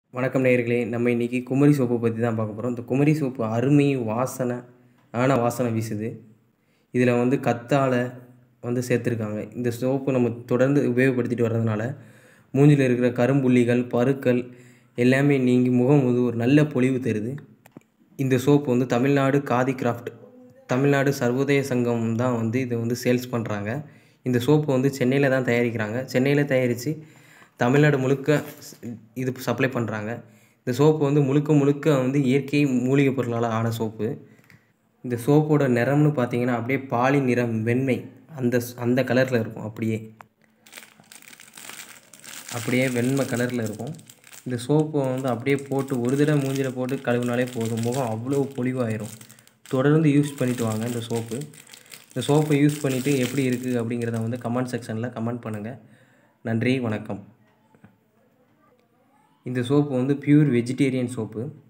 வணக்கம் நேயர்களே நம்ம இன்றைக்கி குமரி சோப்பை பற்றி தான் பார்க்க போகிறோம் இந்த குமரி சோப்பு அருமை வாசனை ஆன வாசனை வீசுது இதில் வந்து கத்தாழை வந்து சேர்த்துருக்காங்க இந்த சோப்பு நம்ம தொடர்ந்து உபயோகப்படுத்திட்டு வர்றதுனால மூஞ்சில் இருக்கிற கரும்புள்ளிகள் பருக்கள் எல்லாமே நீங்கி முகம் வந்து ஒரு நல்ல பொலிவு தருது இந்த சோப்பு வந்து தமிழ்நாடு காதி கிராஃப்ட் தமிழ்நாடு சர்வோதய சங்கம் தான் வந்து இதை வந்து சேல்ஸ் பண்ணுறாங்க இந்த சோப்பு வந்து சென்னையில் தான் தயாரிக்கிறாங்க சென்னையில் தயாரித்து தமிழ்நாடு முழுக்க ஸ்- இது சப்ளை பண்ணுறாங்க இந்த சோப்பு வந்து முழுக்க முழுக்க வந்து இயற்கை மூலிகை பொருளால் ஆன சோப்பு இந்த சோப்போட நிறம்னு பார்த்தீங்கன்னா அப்படியே பாலி நிறம் வெண்மை அந்த ஸ்- அந்த கலரில் இருக்கும் அப்படியே அப்படியே வெண்மை கலரில் இருக்கும் இந்த சோப்பை வந்து அப்படியே போட்டு ஒரு தடவை மூஞ்சில போட்டு கழுவினாலே போதும் முகம் அவ்வளோ பொலிவாயிரும் தொடர்ந்து யூஸ் பண்ணிட்டு வாங்க இந்த சோப்பு இந்த சோப்பை யூஸ் பண்ணிவிட்டு எப்படி இருக்குது அப்படிங்கிறத வந்து கமெண்ட் செக்ஷனில் கமெண்ட் பண்ணுங்கள் நன்றி வணக்கம் இந்த சோப்பு வந்து பியூர் வெஜிடேரியன் சோப்பு